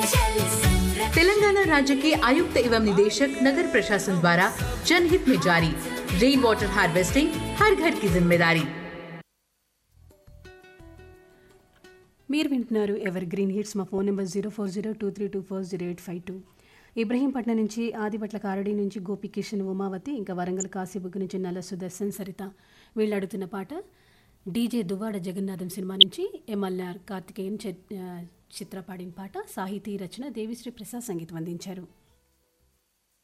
तेलंगाना राज्य के आयुक्त एवं निदेशक नगर प्रशासन द्वारा जनहित में जारी रेन वाटर हार्वेस्टिंग हर घर की जिम्मेदारी మీరు వింటున్నారు ఎవర్ గ్రీన్ హిట్స్ మా phone number zero four zero two three two four zero eight five two Ibrahimpatnam నుంచి ఆదిపట్ల కారడి నుంచి గోపికిషన్ ఉమావతి ఇంకా వరంగల్ కాశీబుగ్ నుంచి నల్ల సుదర్శన్ సరిత వీళ్ళు అడుగుతున్న పాట డీజే దువ్వాడ జగన్నాథం సినిమా నుంచి ఎంఎల్ఆర్ కార్తికేయన్ చిత్ర పాడిన పాట సాహితీ రచన దేవిశ్రీ ప్రసాద్ సంగీతం అందించారు